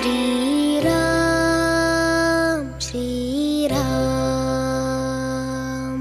श्रीराम श्रीराम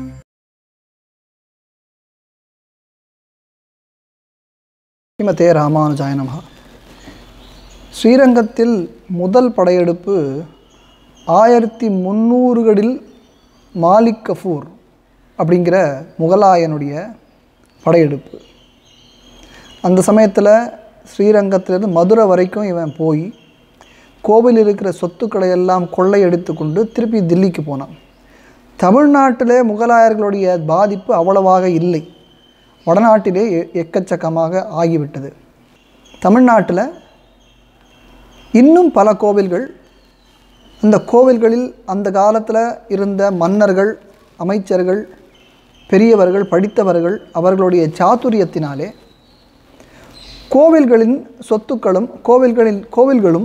ஸ்ரீமதே ராமானுஜாய நமஹ ஸ்ரீரங்கத்தில் முதல் படையெடுப்பு ஆயிரத்தி முந்நூறுகளில் மாலிக் கஃபூர் அப்படிங்கிற முகலாயனுடைய படையெடுப்பு அந்த சமயத்தில் ஸ்ரீரங்கத்திலிருந்து மதுரை வரைக்கும் இவன் போய் கோவில் இருக்கிற சொத்துக்களை எல்லாம் கொள்ளையடித்து கொண்டு திருப்பி தில்லிக்கு போனான் தமிழ்நாட்டிலே முகலாயர்களுடைய பாதிப்பு அவ்வளவாக இல்லை வடநாட்டிலே எ- எக்கச்சக்கமாக ஆகிவிட்டது தமிழ்நாட்டில் இன்னும் பல கோவில்கள் அந்த கோவில்களில் அந்த காலத்தில் இருந்த மன்னர்கள் அமைச்சர்கள் பெரியவர்கள் படித்தவர்கள் அவர்களுடைய சாதுரியத்தினாலே கோவில்களின் சொத்துக்களும் கோவில்களின் கோவில்களும்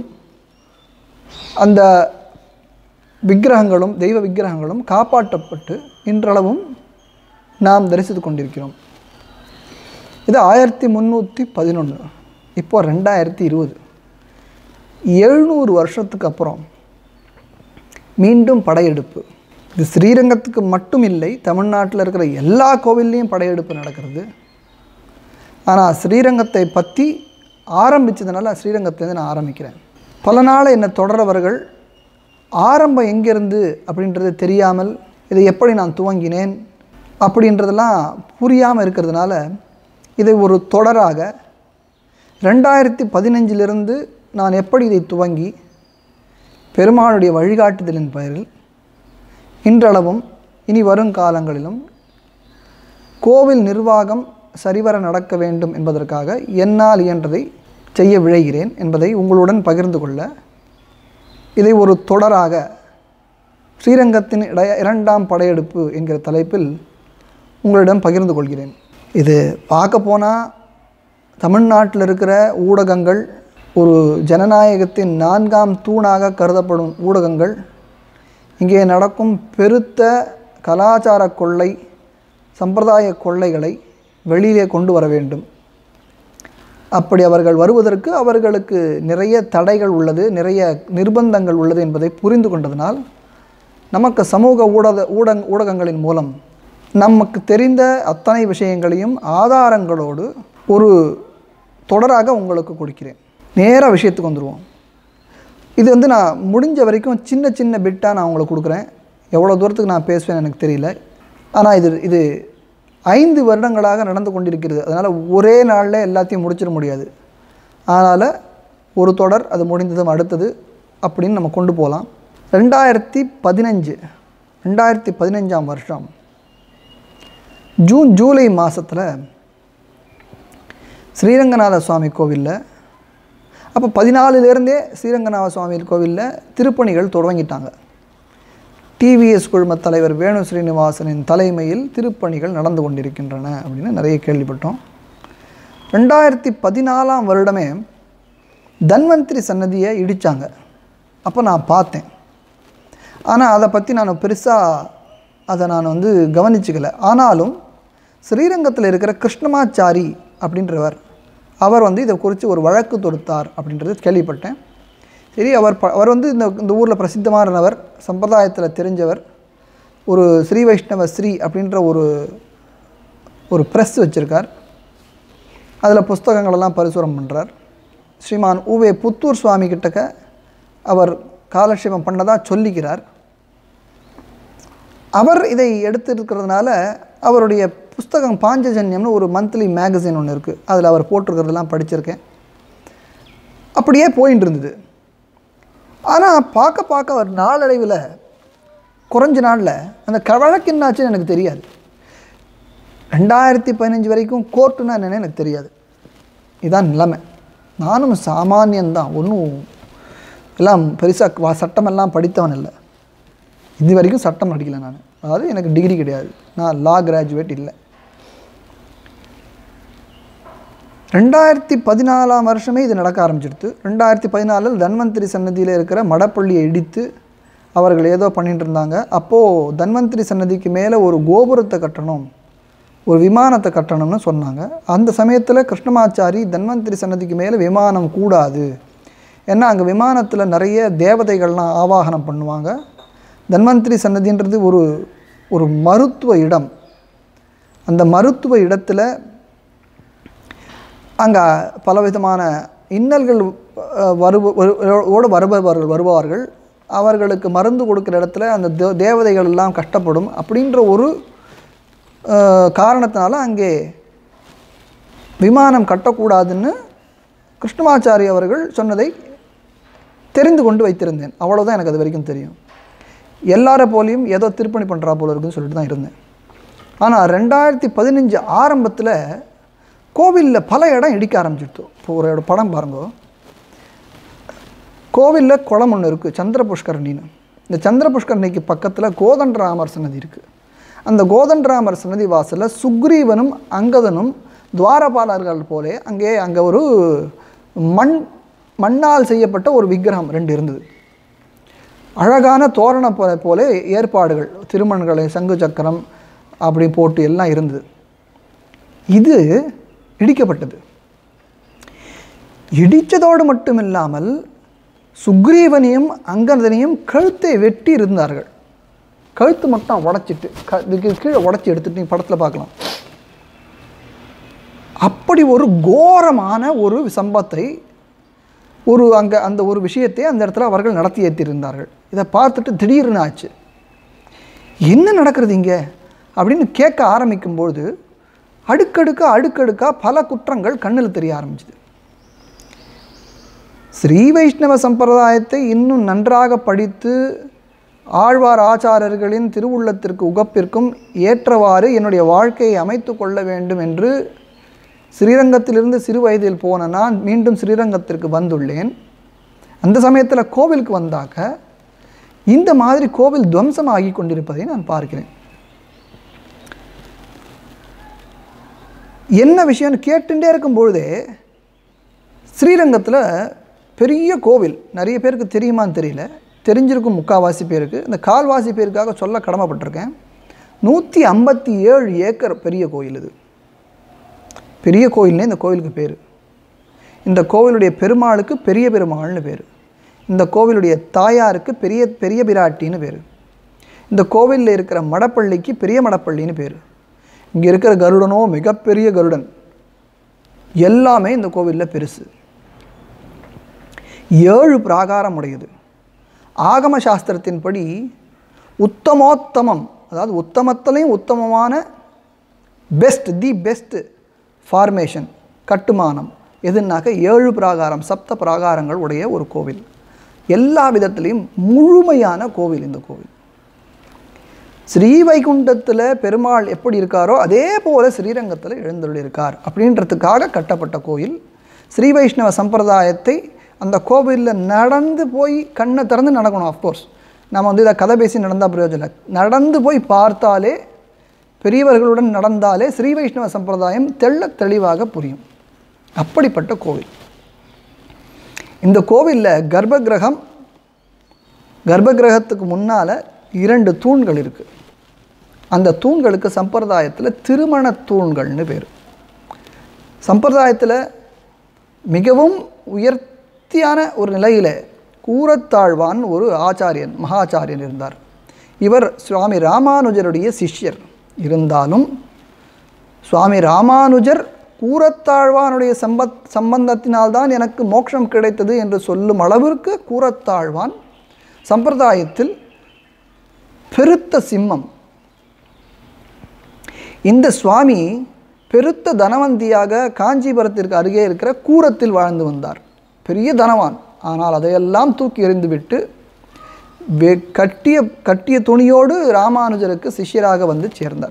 அந்த விக்கிரகங்களும் தெய்வ விக்கிரகங்களும் காப்பாற்றப்பட்டு இன்றளவும் நாம் தரிசித்து கொண்டிருக்கிறோம் இது ஆயிரத்தி முந்நூற்றி பதினொன்று இப்போ ரெண்டாயிரத்தி இருபது எழுநூறு வருஷத்துக்கு அப்புறம் மீண்டும் படையெடுப்பு இது ஸ்ரீரங்கத்துக்கு மட்டும் இல்லை தமிழ்நாட்டில் இருக்கிற எல்லா கோவில்லையும் படையெடுப்பு நடக்கிறது ஆனால் ஸ்ரீரங்கத்தை பற்றி ஆரம்பித்ததுனால ஸ்ரீரங்கத்துலேருந்து நான் ஆரம்பிக்கிறேன் பல நாள் என்னை தொடர்றவர்கள் ஆரம்பம் எங்கேருந்து அப்படின்றது தெரியாமல் இதை எப்படி நான் துவங்கினேன் அப்படின்றதெல்லாம் புரியாமல் இருக்கிறதுனால இதை ஒரு தொடராக ரெண்டாயிரத்தி பதினஞ்சிலிருந்து நான் எப்படி இதை துவங்கி பெருமாளுடைய வழிகாட்டுதலின் பெயரில் இன்றளவும் இனி வரும் காலங்களிலும் கோவில் நிர்வாகம் சரிவர நடக்க வேண்டும் என்பதற்காக என்னால் இயன்றதை செய்ய விழைகிறேன் என்பதை உங்களுடன் பகிர்ந்து கொள்ள இதை ஒரு தொடராக ஸ்ரீரங்கத்தின் இடைய இரண்டாம் படையெடுப்பு என்கிற தலைப்பில் உங்களிடம் பகிர்ந்து கொள்கிறேன் இது பார்க்க போனால் தமிழ்நாட்டில் இருக்கிற ஊடகங்கள் ஒரு ஜனநாயகத்தின் நான்காம் தூணாக கருதப்படும் ஊடகங்கள் இங்கே நடக்கும் பெருத்த கலாச்சார கொள்ளை சம்பிரதாய கொள்ளைகளை வெளியிலே கொண்டு வர வேண்டும் அப்படி அவர்கள் வருவதற்கு அவர்களுக்கு நிறைய தடைகள் உள்ளது நிறைய நிர்பந்தங்கள் உள்ளது என்பதை புரிந்து கொண்டதனால் நமக்கு சமூக ஊடக ஊடக ஊடகங்களின் மூலம் நமக்கு தெரிந்த அத்தனை விஷயங்களையும் ஆதாரங்களோடு ஒரு தொடராக உங்களுக்கு கொடுக்கிறேன் நேராக விஷயத்துக்கு வந்துடுவோம் இது வந்து நான் முடிஞ்ச வரைக்கும் சின்ன சின்ன பிட்டாக நான் உங்களுக்கு கொடுக்குறேன் எவ்வளோ தூரத்துக்கு நான் பேசுவேன் எனக்கு தெரியல ஆனால் இது இது ஐந்து வருடங்களாக நடந்து கொண்டிருக்கிறது அதனால் ஒரே நாளில் எல்லாத்தையும் முடிச்சிட முடியாது அதனால் ஒரு தொடர் அது முடிந்ததும் அடுத்தது அப்படின்னு நம்ம கொண்டு போகலாம் ரெண்டாயிரத்தி பதினஞ்சு ரெண்டாயிரத்தி பதினஞ்சாம் வருஷம் ஜூன் ஜூலை மாதத்தில் ஸ்ரீரங்கநாத சுவாமி கோவிலில் அப்போ பதினாலுலேருந்தே ஸ்ரீரங்கநாத சுவாமி கோவிலில் திருப்பணிகள் தொடங்கிட்டாங்க டிவிஎஸ் குழும தலைவர் வேணு ஸ்ரீனிவாசனின் தலைமையில் திருப்பணிகள் நடந்து கொண்டிருக்கின்றன அப்படின்னு நிறைய கேள்விப்பட்டோம் ரெண்டாயிரத்தி பதினாலாம் வருடமே தன்வந்திரி சன்னதியை இடித்தாங்க அப்போ நான் பார்த்தேன் ஆனால் அதை பற்றி நான் பெருசாக அதை நான் வந்து கவனிச்சுக்கல ஆனாலும் ஸ்ரீரங்கத்தில் இருக்கிற கிருஷ்ணமாச்சாரி அப்படின்றவர் அவர் வந்து இதை குறித்து ஒரு வழக்கு தொடுத்தார் அப்படின்றது கேள்விப்பட்டேன் சரி அவர் ப அவர் வந்து இந்த இந்த ஊரில் பிரசித்தமானவர் சம்பிரதாயத்தில் தெரிஞ்சவர் ஒரு ஸ்ரீ வைஷ்ணவ ஸ்ரீ அப்படின்ற ஒரு ஒரு ப்ரெஸ் வச்சுருக்கார் அதில் புஸ்தகங்களெல்லாம் பரிசுரம் பண்ணுறார் ஸ்ரீமான் உவே புத்தூர் சுவாமி கிட்டக்க அவர் காலட்சேபம் பண்ணதாக சொல்லிக்கிறார் அவர் இதை எடுத்திருக்கிறதுனால அவருடைய புஸ்தகம் பாஞ்சஜன்யம்னு ஒரு மந்த்லி மேகசின் ஒன்று இருக்குது அதில் அவர் போட்டிருக்கிறதெல்லாம் படிச்சிருக்கேன் அப்படியே போயின்னு இருந்தது ஆனால் பார்க்க பார்க்க அவர் நாளடைவில் குறைஞ்ச நாளில் அந்த க வழக்கு என்னாச்சுன்னு எனக்கு தெரியாது ரெண்டாயிரத்தி பதினஞ்சு வரைக்கும் கோர்ட்டுனா என்னன்னு எனக்கு தெரியாது இதான் நிலைமை நானும் சாமானியன்தான் ஒன்றும் எல்லாம் பெருசாக வா சட்டமெல்லாம் படித்தவன் இல்லை இது வரைக்கும் சட்டம் படிக்கல நான் அதாவது எனக்கு டிகிரி கிடையாது நான் லா கிராஜுவேட் இல்லை ரெண்டாயிரத்தி பதினாலாம் வருஷமே இது நடக்க ஆரம்பிச்சிடுது ரெண்டாயிரத்தி பதினாலில் தன்வந்திரி சன்னதியில் இருக்கிற மடப்பள்ளியை இடித்து அவர்கள் ஏதோ பண்ணிட்டு இருந்தாங்க அப்போது தன்வந்திரி சன்னதிக்கு மேலே ஒரு கோபுரத்தை கட்டணும் ஒரு விமானத்தை கட்டணும்னு சொன்னாங்க அந்த சமயத்தில் கிருஷ்ணமாச்சாரி தன்வந்திரி சன்னதிக்கு மேலே விமானம் கூடாது ஏன்னா அங்கே விமானத்தில் நிறைய தேவதைகள்லாம் ஆவாகனம் பண்ணுவாங்க தன்வந்திரி சன்னதின்றது ஒரு ஒரு மருத்துவ இடம் அந்த மருத்துவ இடத்துல அங்கே பலவிதமான இன்னல்கள் அஹ், வருவ வரு- ஓடு வருபவர்கள் வருவார்கள் அவர்களுக்கு மருந்து கொடுக்குற இடத்துல அந்த தே தேவதைகள் எல்லாம் கஷ்டப்படும் அப்படின்ற ஒரு அஹ், காரணத்தினால அங்கே விமானம் கட்டக்கூடாதுன்னு கிருஷ்ணமாச்சாரி அவர்கள் சொன்னதை தெரிந்து கொண்டு வைத்திருந்தேன் அவ்வளோதான் எனக்கு அது வரைக்கும் தெரியும் எல்லார போலையும் ஏதோ திருப்பணி பண்ணுறா போல இருக்குன்னு சொல்லிட்டு தான் இருந்தேன் ஆனால் ரெண்டாயிரத்தி பதினஞ்சு ஆரம்பத்தில் கோவிலில் பல இடம் இடிக்க ஆரம்பிச்சிடுத்து இப்போ ஒரு இடம் படம் பாருங்க கோவிலில் குளம் ஒன்று இருக்குது சந்திர புஷ்கரணின்னு இந்த சந்திர புஷ்கரணிக்கு பக்கத்தில் கோதண்டராமர் சன்னதி இருக்குது அந்த கோதண்டராமர் சன்னதி வாசலில் சுக்ரீவனும் அங்கதனும் துவாரபாலர்கள் போலே அங்கே அங்கே ஒரு மண் மண்ணால் செய்யப்பட்ட ஒரு விக்கிரகம் ரெண்டு இருந்தது அழகான தோரணம் போல போல ஏற்பாடுகள் திருமண்களை சங்கு சக்கரம் அப்படி போட்டு எல்லாம் இருந்தது இது இடிக்கப்பட்டது இடித்ததோடு மட்டுமில்லாமல் சுக்ரீவனையும் அங்கதனையும் கழுத்தை வெட்டி இருந்தார்கள் கழுத்து மட்டும் உடைச்சிட்டு க இதுக்கு கீழே உடைச்சி எடுத்துட்டு நீங்கள் படத்தில் பார்க்கலாம் அப்படி ஒரு கோரமான ஒரு சம்பத்தை ஒரு அங்கே அந்த ஒரு விஷயத்தை அந்த இடத்துல அவர்கள் நடத்தி ஏற்றிருந்தார்கள் இதை பார்த்துட்டு திடீர்னு ஆச்சு என்ன நடக்கிறது இங்கே அப்படின்னு கேட்க ஆரம்பிக்கும்போது அடுக்கடுக்கா அடுக்கடுக்கா பல குற்றங்கள் கண்ணில் தெரிய ஆரம்பிச்சுது ஸ்ரீ வைஷ்ணவ சம்பிரதாயத்தை இன்னும் நன்றாக படித்து ஆழ்வார் ஆச்சாரர்களின் திருவுள்ளத்திற்கு உகப்பிற்கும் ஏற்றவாறு என்னுடைய வாழ்க்கையை அமைத்து கொள்ள வேண்டும் என்று ஸ்ரீரங்கத்திலிருந்து சிறு வயதில் போன நான் மீண்டும் ஸ்ரீரங்கத்திற்கு வந்துள்ளேன் அந்த சமயத்தில் கோவிலுக்கு வந்தாக்க இந்த மாதிரி கோவில் துவம்சமாகி கொண்டிருப்பதை நான் பார்க்கிறேன் என்ன விஷயம்னு கேட்டுட்டே இருக்கும் பொழுதே ஸ்ரீரங்கத்தில் பெரிய கோவில் நிறைய பேருக்கு தெரியுமான்னு தெரியல தெரிஞ்சிருக்கும் முக்கால்வாசி பேருக்கு இந்த கால்வாசி பேருக்காக சொல்ல கடமைப்பட்டிருக்கேன் நூற்றி ஐம்பத்தி ஏழு ஏக்கர் பெரிய கோயில் இது பெரிய கோயில்னே இந்த கோவிலுக்கு பேர் இந்த கோவிலுடைய பெருமாளுக்கு பெரிய பெருமாள்னு பேர் இந்த கோவிலுடைய தாயாருக்கு பெரிய பெரிய பிராட்டின்னு பேர் இந்த கோவிலில் இருக்கிற மடப்பள்ளிக்கு பெரிய மடப்பள்ளின்னு பேர் இங்கே இருக்கிற கருடனோ மிகப்பெரிய கருடன் எல்லாமே இந்த கோவிலில் பெருசு ஏழு பிராகாரம் உடையது ஆகம சாஸ்திரத்தின்படி உத்தமோத்தமம் அதாவது உத்தமத்திலையும் உத்தமமான பெஸ்ட் தி பெஸ்ட் ஃபார்மேஷன் கட்டுமானம் எதுனாக்க ஏழு பிராகாரம் சப்த பிராகாரங்கள் உடைய ஒரு கோவில் எல்லா விதத்திலையும் முழுமையான கோவில் இந்த கோவில் ஸ்ரீவைகுண்டத்தில் பெருமாள் எப்படி இருக்காரோ அதே போல் ஸ்ரீரங்கத்தில் எழுந்தருளிருக்கார் அப்படின்றதுக்காக கட்டப்பட்ட கோயில் ஸ்ரீ வைஷ்ணவ சம்பிரதாயத்தை அந்த கோவிலில் நடந்து போய் கண்ணை திறந்து நடக்கணும் அஃப்கோர்ஸ் நம்ம வந்து இதை கதை பேசி நடந்தால் பிரயோஜனம் இல்லை நடந்து போய் பார்த்தாலே பெரியவர்களுடன் நடந்தாலே ஸ்ரீ வைஷ்ணவ சம்பிரதாயம் தெள்ளத் தெளிவாக புரியும் அப்படிப்பட்ட கோவில் இந்த கோவிலில் கர்ப்பகிரகம் கர்ப்பகிரகத்துக்கு முன்னால் இரண்டு தூண்கள் இருக்குது அந்த தூண்களுக்கு சம்பிரதாயத்தில் திருமண தூண்கள்னு பேர் சம்பிரதாயத்தில் மிகவும் உயர்த்தியான ஒரு நிலையில் கூரத்தாழ்வான் ஒரு ஆச்சாரியன் மகாச்சாரியன் இருந்தார் இவர் சுவாமி ராமானுஜருடைய சிஷ்யர் இருந்தாலும் சுவாமி ராமானுஜர் கூரத்தாழ்வானுடைய சம்பத் சம்பந்தத்தினால்தான் எனக்கு மோட்சம் கிடைத்தது என்று சொல்லும் அளவிற்கு கூரத்தாழ்வான் சம்பிரதாயத்தில் பெருத்த சிம்மம் இந்த சுவாமி பெருத்த தனவந்தியாக காஞ்சிபுரத்திற்கு அருகே இருக்கிற கூரத்தில் வாழ்ந்து வந்தார் பெரிய தனவான் ஆனால் அதையெல்லாம் தூக்கி எறிந்துவிட்டு வெ கட்டிய கட்டிய துணியோடு ராமானுஜருக்கு சிஷ்யராக வந்து சேர்ந்தார்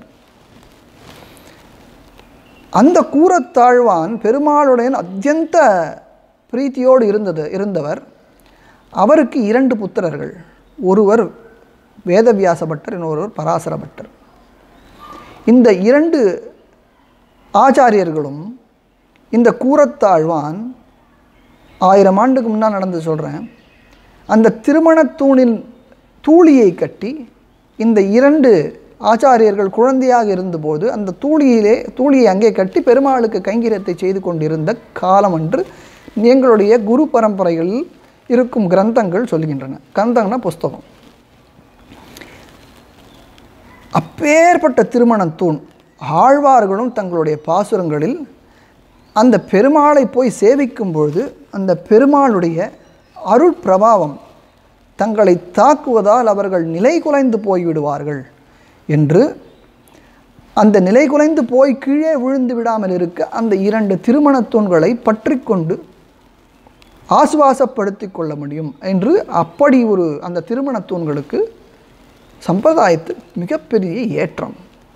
அந்த கூரத்தாழ்வான் பெருமாளுடைய அத்தியந்த பிரீத்தியோடு இருந்தது இருந்தவர் அவருக்கு இரண்டு புத்திரர்கள் ஒருவர் வேதவியாச பட்டர் இன்னொருவர் பராசர பட்டர் இந்த இரண்டு ஆச்சாரியர்களும் இந்த கூரத்தாழ்வான் ஆயிரம் ஆண்டுக்கு முன்னால் நடந்து சொல்கிறேன் அந்த திருமணத் தூணில் தூளியை கட்டி இந்த இரண்டு ஆச்சாரியர்கள் குழந்தையாக இருந்தபோது அந்த தூளியிலே தூளியை அங்கே கட்டி பெருமாளுக்கு கைங்கரியத்தை செய்து கொண்டிருந்த காலம் அன்று எங்களுடைய குரு பரம்பரைகளில் இருக்கும் கிரந்தங்கள் சொல்கின்றன கிரந்தங்கள்னா புஸ்தகம் அப்பேற்பட்ட திருமணம் தூண் ஆழ்வார்களும் தங்களுடைய பாசுரங்களில் அந்த பெருமாளை போய் சேவிக்கும் பொழுது அந்த பெருமாளுடைய அருள் பிரபாவம் தங்களை தாக்குவதால் அவர்கள் நிலை குலைந்து போய்விடுவார்கள் என்று அந்த நிலை குலைந்து போய் கீழே விழுந்து விடாமல் இருக்க அந்த இரண்டு திருமணத் தூண்களை பற்றி கொண்டு ஆசுவாசப்படுத்தி கொள்ள முடியும் என்று அப்படி ஒரு அந்த திருமணத் தூண்களுக்கு சம்பிரதாயத்தில் மிகப்பெரிய ஏற்றம்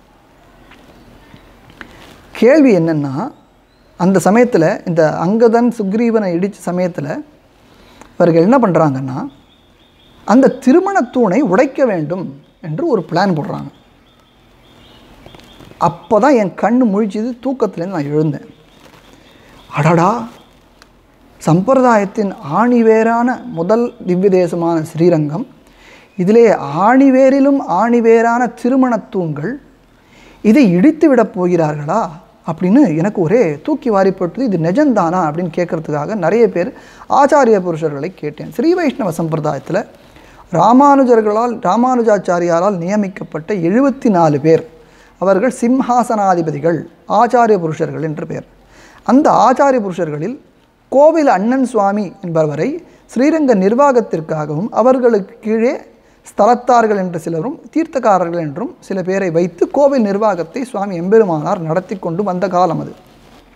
கேள்வி என்னென்னா அந்த சமயத்தில் இந்த அங்கதன் சுக்ரீவனை இடித்த சமயத்தில் இவர்கள் என்ன பண்ணுறாங்கன்னா அந்த திருமணத் தூணை உடைக்க வேண்டும் என்று ஒரு பிளான் போடுறாங்க அப்போ தான் என் கண்ணு முழிச்சது தூக்கத்துலேருந்து நான் எழுந்தேன் அடடா சம்பிரதாயத்தின் ஆணிவேரான முதல் திவ்ய தேசமான ஸ்ரீரங்கம் இதிலே ஆணிவேரிலும் ஆணிவேரான திருமணத் தூண்கள் இதை இடித்து விடப் போகிறார்களா அப்படின்னு எனக்கு ஒரே தூக்கி வாரிப்பட்டது இது நிஜம்தானா அப்படின்னு கேட்கறதுக்காக நிறைய பேர் ஆச்சாரிய புருஷர்களை கேட்டேன் ஸ்ரீ வைஷ்ணவ சம்பிரதாயத்தில் ராமானுஜர்களால் ராமானுஜாச்சாரியாரால் நியமிக்கப்பட்ட எழுபத்தி நாலு பேர் அவர்கள் சிம்ஹாசனாதிபதிகள் ஆச்சாரிய புருஷர்கள் என்று பெயர் அந்த ஆச்சாரிய புருஷர்களில் கோவில் அண்ணன் சுவாமி என்பவரை ஸ்ரீரங்க நிர்வாகத்திற்காகவும் அவர்களுக்கு கீழே ஸ்தலத்தார்கள் என்று சிலரும் தீர்த்தக்காரர்கள் என்றும் சில பேரை வைத்து கோவில் நிர்வாகத்தை சுவாமி எம்பெருமானார் நடத்தி கொண்டு வந்த காலம் அது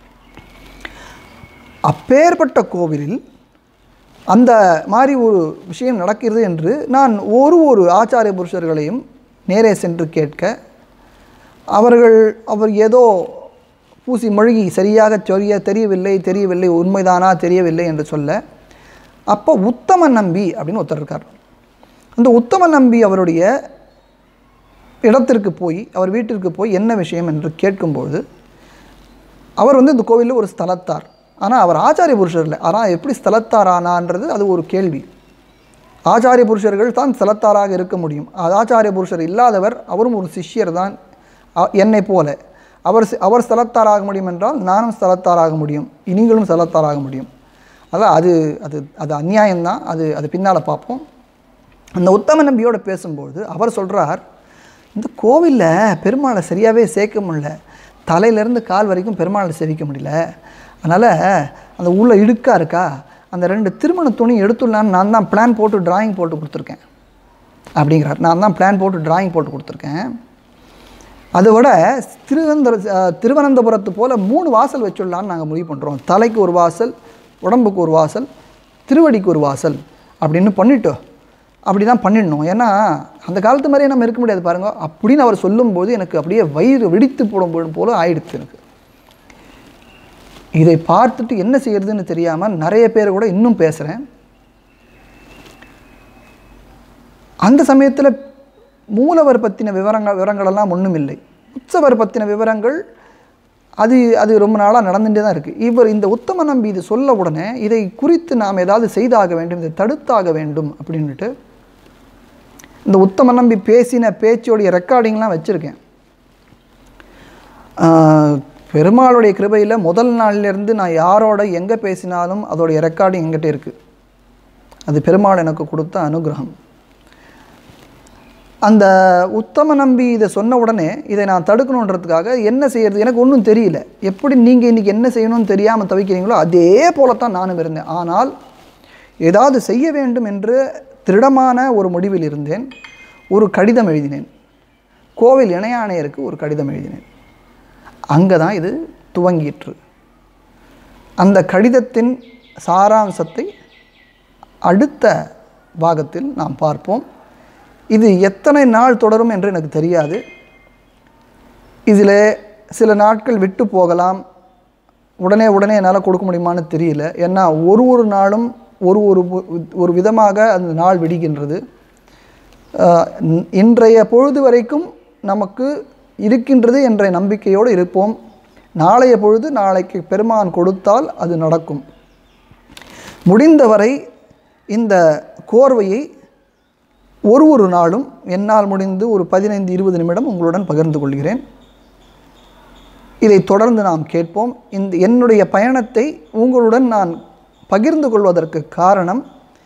அப்பேற்பட்ட கோவிலில் அந்த மாதிரி ஒரு விஷயம் நடக்கிறது என்று நான் ஒரு ஒரு ஆச்சாரிய புருஷர்களையும் நேரே சென்று கேட்க அவர்கள் அவர் ஏதோ பூசி மொழிகி சரியாக சொல்ல தெரியவில்லை தெரியவில்லை உண்மைதானா தெரியவில்லை என்று சொல்ல அப்போ உத்தம நம்பி அப்படின்னு ஒருத்தர் இருக்கார் அந்த உத்தம நம்பி அவருடைய இடத்திற்கு போய் அவர் வீட்டிற்கு போய் என்ன விஷயம் என்று கேட்கும்போது அவர் வந்து இந்த கோவிலில் ஒரு ஸ்தலத்தார் ஆனால் அவர் ஆச்சாரிய புருஷர் இல்லை ஆனால் எப்படி ஸ்தலத்தார் ஆனான்றது அது ஒரு கேள்வி ஆச்சாரிய புருஷர்கள் தான் ஸ்தலத்தாராக இருக்க முடியும் அது ஆச்சாரிய புருஷர் இல்லாதவர் அவரும் ஒரு சிஷ்யர் தான் அ- என்னைப் போல அவர் சி- அவர் ஸ்தலத்தாராக முடியும் என்றால் நானும் ஸ்தலத்தாராக முடியும் நீங்களும் ஸ்தலத்தாராக முடியும் அதான் அது அது அது அநியாயம்தான் அது அது பின்னால் பார்ப்போம் அந்த உத்தம நம்பியோட பேசும்போது அவர் சொல்கிறார் இந்த கோவிலில் பெருமாளை சரியாகவே சேர்க்க முடியல தலையிலேருந்து கால் வரைக்கும் பெருமாளை சேவிக்க முடியல அதனால் அந்த உள்ள இடுக்கா இருக்கா அந்த ரெண்டு திருமண துணி எடுத்துடலான்னு நான் தான் பிளான் போட்டு டிராயிங் போட்டு கொடுத்துருக்கேன் அப்படிங்கிறார் நான் தான் பிளான் போட்டு டிராயிங் போட்டு கொடுத்துருக்கேன் அதை விட திருவனந்தர அஹ், திருவனந்தபுரத்து போல் மூணு வாசல் வச்சுடலான்னு நாங்கள் முடிவு பண்ணுறோம் தலைக்கு ஒரு வாசல் உடம்புக்கு ஒரு வாசல் திருவடிக்கு ஒரு வாசல் அப்படின்னு பண்ணிட்டோம் அப்படி தான் பண்ணிடணும் ஏன்னா அந்த காலத்து மாதிரியே நம்ம இருக்க முடியாது பாருங்க அப்படின்னு அவர் சொல்லும்போது எனக்கு அப்படியே வயிறு வெடித்து போடும் போது போல ஆயிடுச்சு எனக்கு இதை பார்த்துட்டு என்ன செய்யறதுன்னு தெரியாமல் நிறைய பேர் கூட இன்னும் பேசுகிறேன் அந்த சமயத்தில் மூலவர் பற்றின விவரங்கள் விவரங்களெல்லாம் ஒன்றும் இல்லை உற்சவர் பற்றின விவரங்கள் அது அது ரொம்ப நாளாக நடந்துகிட்டே தான் இருக்குது இவர் இந்த உத்தம நம்பி இது சொல்ல உடனே இதை குறித்து நாம் ஏதாவது செய்தாக வேண்டும் இதை தடுத்தாக வேண்டும் அப்படின்னுட்டு இந்த உத்தம நம்பி பேசின பேச்சோடைய ரெக்கார்டிங்லாம் வச்சுருக்கேன் ஆஹ், பெருமாளுடைய கிருபையில் முதல் நாள்லேருந்து நான் யாரோட எங்கே பேசினாலும் அதோடைய ரெக்கார்டிங் எங்கிட்ட இருக்குது அது பெருமாள் எனக்கு கொடுத்த அனுகிரகம் அந்த உத்தம நம்பி இதை சொன்ன உடனே இதை நான் தடுக்கணுன்றதுக்காக என்ன செய்யறது எனக்கு ஒன்றும் தெரியல எப்படி நீங்கள் இன்றைக்கி என்ன செய்யணும்னு தெரியாமல் தவிக்கிறீங்களோ அதே போலத்தான் நானும் இருந்தேன் ஆனால் ஏதாவது செய்ய வேண்டும் என்று திருடமான ஒரு முடிவில் இருந்தேன் ஒரு கடிதம் எழுதினேன் கோவில் இணையாணையருக்கு ஒரு கடிதம் எழுதினேன் அங்கே தான் இது துவங்கிற்று அந்த கடிதத்தின் சாராம்சத்தை அடுத்த பாகத்தில் நாம் பார்ப்போம் இது எத்தனை நாள் தொடரும் என்று எனக்கு தெரியாது இதில் சில நாட்கள் விட்டு போகலாம் உடனே உடனே என்னால் கொடுக்க முடியுமான்னு தெரியல ஏன்னா ஒரு ஒரு நாளும் ஒரு ஒரு வு- ஒரு விதமாக அந்த நாள் விடுகின்றது ஆஹ் இன்- இன்றைய பொழுது வரைக்கும் நமக்கு இருக்கின்றது என்ற நம்பிக்கையோடு இருப்போம் நாளைய பொழுது நாளைக்கு பெருமான் கொடுத்தால் அது நடக்கும் முடிந்தவரை இந்த கோர்வையை ஒரு ஒரு நாளும் என்னால் முடிந்து ஒரு பதினைந்து இருபது நிமிடம் உங்களுடன் பகிர்ந்து கொள்கிறேன் இதை தொடர்ந்து நாம் கேட்போம் இந்த என்னுடைய பயணத்தை உங்களுடன் நான் பகிர்ந்து கொள்வதற்கு காரணம்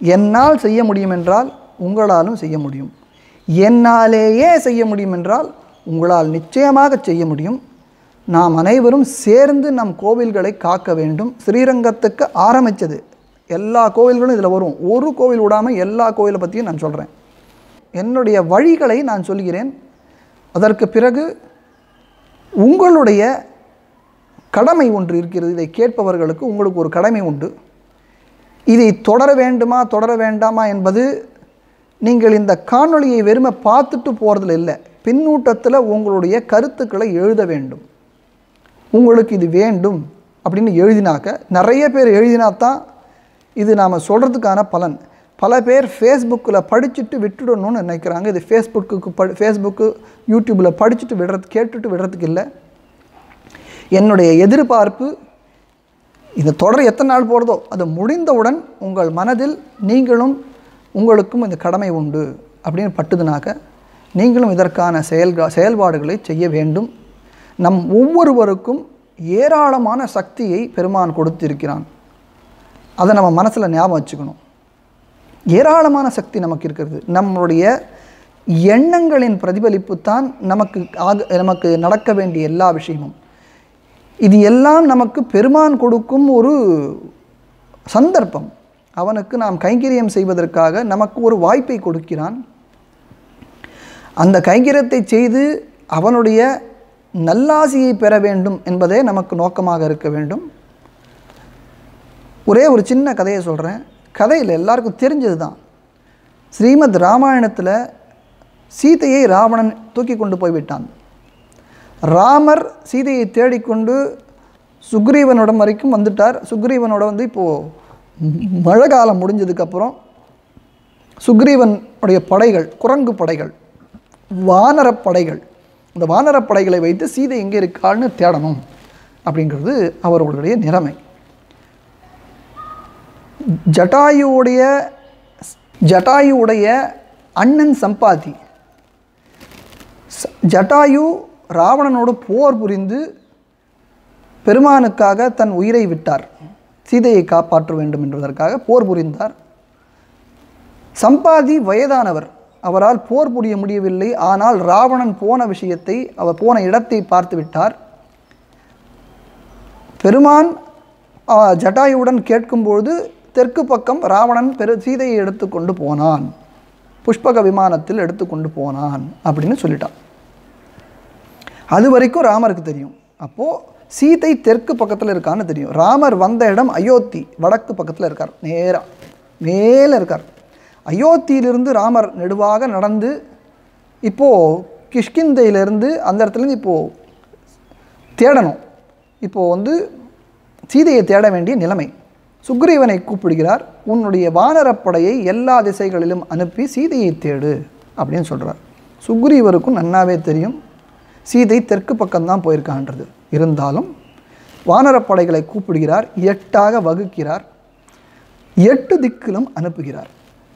என்னால் செய்ய முடியும் என்றால் உங்களாலும் செய்ய முடியும் என்னாலேயே செய்ய முடியும் என்றால் உங்களால் நிச்சயமாக செய்ய முடியும் நாம் அனைவரும் சேர்ந்து நம் கோவில்களை காக்க வேண்டும் ஸ்ரீரங்கத்துக்கு ஆரம்பித்தது எல்லா கோவில்களும் இதில் வரும் ஒரு கோவில் விடாமல் எல்லா கோவிலை பற்றியும் நான் சொல்கிறேன் என்னுடைய வழிகளை நான் சொல்கிறேன் அதற்கு பிறகு உங்களுடைய கடமை ஒன்று இருக்கிறது இதை கேட்பவர்களுக்கு உங்களுக்கு ஒரு கடமை உண்டு இதை தொடர வேண்டுமா தொடர வேண்டாமா என்பது நீங்கள் இந்த காணொளியை வெறுமை பார்த்துட்டு போகிறதுல இல்லை பின்னூட்டத்தில் உங்களுடைய கருத்துக்களை எழுத வேண்டும் உங்களுக்கு இது வேண்டும் அப்படின்னு எழுதினாக்க நிறைய பேர் எழுதினா தான் இது நாம் சொல்கிறதுக்கான பலன் பல பேர் ஃபேஸ்புக்கில் படிச்சுட்டு விட்டுடணும்னு நினைக்கிறாங்க இது ஃபேஸ்புக்கு ப ஃபேஸ்புக்கு யூடியூப்பில் படிச்சுட்டு விடுறது கேட்டுட்டு விடுறதுக்கு இல்லை என்னுடைய எதிர்பார்ப்பு இந்த தொடர் எத்தனை நாள் போகிறதோ அது முடிந்தவுடன் உங்கள் மனதில் நீங்களும் உங்களுக்கும் இந்த கடமை உண்டு அப்படின்னு பட்டுதுனாக்க நீங்களும் இதற்கான செயல்கா செயல்பாடுகளை செய்ய வேண்டும் நம் ஒவ்வொருவருக்கும் ஏராளமான சக்தியை பெருமான் கொடுத்திருக்கிறான் அதை நம்ம மனசில் ஞாபகம் வச்சுக்கணும் ஏராளமான சக்தி நமக்கு இருக்கிறது நம்மளுடைய எண்ணங்களின் பிரதிபலிப்பு தான் நமக்கு ஆக நமக்கு நடக்க வேண்டிய எல்லா விஷயமும் இது எல்லாம் நமக்கு பெருமான் கொடுக்கும் ஒரு சந்தர்ப்பம் அவனுக்கு நாம் கைங்கரியம் செய்வதற்காக நமக்கு ஒரு வாய்ப்பை கொடுக்கிறான் அந்த கைங்கரியத்தை செய்து அவனுடைய நல்லாசியை பெற வேண்டும் என்பதே நமக்கு நோக்கமாக இருக்க வேண்டும் ஒரே ஒரு சின்ன கதையை சொல்கிறேன் கதையில் எல்லாருக்கும் தெரிஞ்சது தான் ஸ்ரீமத் ராமாயணத்தில் சீதையை ராவணன் தூக்கி கொண்டு போய்விட்டான் ராமர் சீதையை தேடிக்கொண்டு சுக்ரீவனிடம் வரைக்கும் வந்துட்டார் சுக்ரீவனோட வந்து இப்போது மழை காலம் முடிஞ்சதுக்கப்புறம் சுக்ரீவனுடைய படைகள் குரங்கு படைகள் வானரப் படைகள் இந்த வானரப் படைகளை வைத்து சீதை எங்கே இருக்காள்னு தேடணும் அப்படிங்கிறது அவர்களுடைய நிலைமை ஜட்டாயுவுடைய ஜட்டாயுவுடைய அண்ணன் சம்பாதி ச- ஜட்டாயு ராவணனோடு போர் புரிந்து பெருமானுக்காக தன் உயிரை விட்டார் சீதையை காப்பாற்ற வேண்டும் என்பதற்காக போர் புரிந்தார் சம்பாதி வயதானவர் அவரால் போர் புரிய முடியவில்லை ஆனால் ராவணன் போன விஷயத்தை அவர் போன இடத்தை பார்த்து விட்டார் பெருமான் ஆ, ஜட்டாயுவுடன் கேட்கும்போது தெற்கு பக்கம் ராவணன் பெரு சீதையை எடுத்துக்கொண்டு போனான் புஷ்பக விமானத்தில் எடுத்துக்கொண்டு போனான் அப்படின்னு சொல்லிட்டான் அது வரைக்கும் ராமருக்கு தெரியும் அப்போது சீதை தெற்கு பக்கத்தில் இருக்கான்னு தெரியும் ராமர் வந்த இடம் அயோத்தி வடக்கு பக்கத்தில் இருக்கார் நேராக மேலே இருக்கார் அயோத்தியிலிருந்து ராமர் நெடுவாக நடந்து இப்போது கிஷ்கிந்தையிலேருந்து அந்த இடத்துலேருந்து இப்போது தேடணும் இப்போது வந்து சீதையை தேட வேண்டிய நிலைமை சுக்ரீவனை கூப்பிடுகிறார் உன்னுடைய வானரப்படையை எல்லா திசைகளிலும் அனுப்பி சீதையை தேடு அப்படின்னு சொல்கிறார் சுக்ரீவருக்கும் நன்னாவே தெரியும் சீதை தெற்கு பக்கம்தான் போயிருக்கான்றது இருந்தாலும் வானரப்படைகளை கூப்பிடுகிறார் எட்டாக வகுக்கிறார் எட்டு திக்கிலும் அனுப்புகிறார்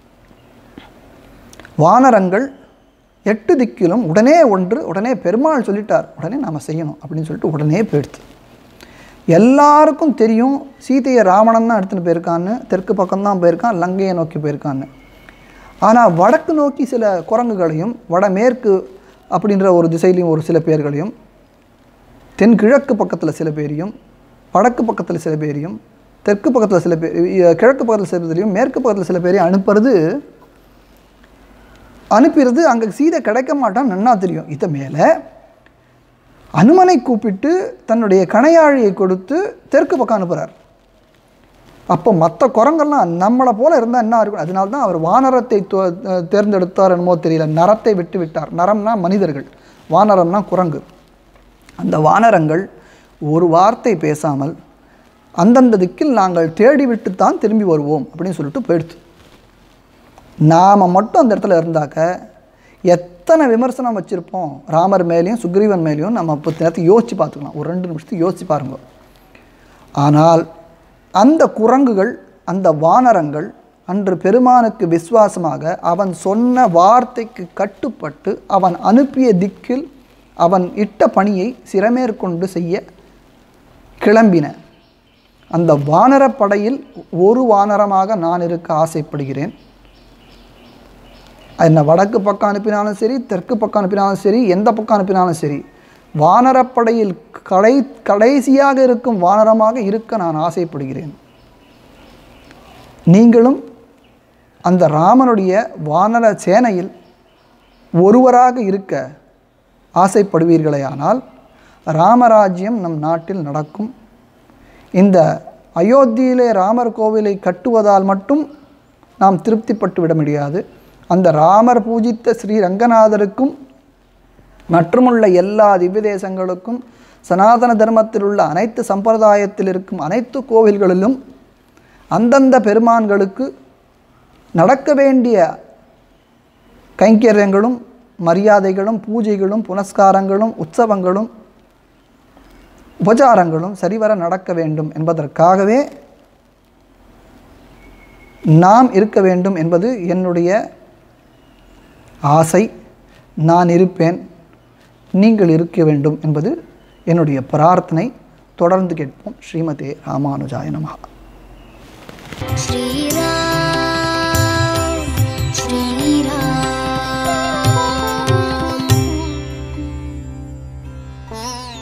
வானரங்கள் எட்டு திக்கிலும் உடனே ஒன்று உடனே பெருமாள் சொல்லிட்டார் உடனே நாம் செய்யணும் அப்படின்னு சொல்லிட்டு உடனே போயிடுது எல்லாருக்கும் தெரியும் சீதையை ராவணன் தான் எடுத்துகிட்டு போயிருக்கான்னு தெற்கு பக்கம்தான் போயிருக்கான் லங்கையை நோக்கி போயிருக்கான்னு ஆனால் வடக்கு நோக்கி சில குரங்குகளையும் வடமேற்கு அப்படின்ற ஒரு திசையிலையும் ஒரு சில பேர்களையும் தென்கிழக்கு பக்கத்தில் சில பேரையும் வடக்கு பக்கத்தில் சில பேரையும் தெற்கு பக்கத்தில் சில பேர் இ- கிழக்கு பக்கத்தில் சில பேரையும் மேற்கு பக்கத்தில் சில பேரையும் அனுப்புறது அனுப்பிடுறது அங்கே சீதை கிடைக்க மாட்டான் நன்னா தெரியும் இதை மேலே அனுமனை கூப்பிட்டு தன்னுடைய கணையாழியை கொடுத்து தெற்கு பக்கம் அனுப்புகிறார் அப்போ மற்ற குரங்கெல்லாம் நம்மளை போல இருந்தால் என்ன இருக்கும் அதனால தான் அவர் வானரத்தை தோ- தேர்ந்தெடுத்தார் என்னமோ தெரியல நரத்தை விட்டு விட்டார் நரம்னா மனிதர்கள் வானரம்னா குரங்கு அந்த வானரங்கள் ஒரு வார்த்தை பேசாமல் அந்தந்த திக்கில் நாங்கள் தேடிவிட்டு தான் திரும்பி வருவோம் அப்படின்னு சொல்லிட்டு போயிடுத்து நாம் மட்டும் அந்த இடத்துல இருந்தாக்க எத்தனை விமர்சனம் வச்சுருப்போம் ராமர் மேலேயும் சுக்ரீவன் மேலேயும் நம்ம இப்போ நேரத்தை யோசித்து பார்த்துக்கலாம் ஒரு ரெண்டு நிமிஷத்துக்கு யோசித்து பாருங்க ஆனால் அந்த குரங்குகள் அந்த வானரங்கள் அன்று பெருமானுக்கு விசுவாசமாக அவன் சொன்ன வார்த்தைக்கு கட்டுப்பட்டு அவன் அனுப்பிய திக்கில் அவன் இட்ட பணியை சிறமேற்கொண்டு செய்ய கிளம்பின அந்த வானரப்படையில் ஒரு வானரமாக நான் இருக்க ஆசைப்படுகிறேன் என்ன வடக்கு பக்கம் அனுப்பினாலும் சரி தெற்கு பக்கம் அனுப்பினாலும் சரி எந்த பக்கம் அனுப்பினாலும் சரி வானரப்படையில் கடை கடைசியாக இருக்கும் வானரமாக இருக்க நான் ஆசைப்படுகிறேன் நீங்களும் அந்த ராமனுடைய வானர சேனையில் ஒருவராக இருக்க ஆசைப்படுவீர்களேயானால் ராமராஜ்யம் நம் நாட்டில் நடக்கும் இந்த அயோத்தியிலே ராமர் கோவிலை கட்டுவதால் மட்டும் நாம் திருப்திப்பட்டு விட முடியாது அந்த ராமர் பூஜித்த ஸ்ரீ ரங்கநாதருக்கும் மற்றுமுள்ள எல்லா திவ்ய தேசங்களுக்கும் சனாதன தர்மத்தில் உள்ள அனைத்து சம்பிரதாயத்தில் இருக்கும் அனைத்து கோவில்களிலும் அந்தந்த பெருமான்களுக்கு நடக்க வேண்டிய கைங்கரியங்களும் மரியாதைகளும் பூஜைகளும் புனஸ்காரங்களும் உற்சவங்களும் உபச்சாரங்களும் சரிவர நடக்க வேண்டும் என்பதற்காகவே நாம் இருக்க வேண்டும் என்பது என்னுடைய ஆசை நான் இருப்பேன் நீங்கள் இருக்க வேண்டும் என்பது என்னுடைய பிரார்த்தனை தொடர்ந்து கேட்போம் ஸ்ரீமதே ராமானுஜாய நமஹா श्रीराम श्रीराम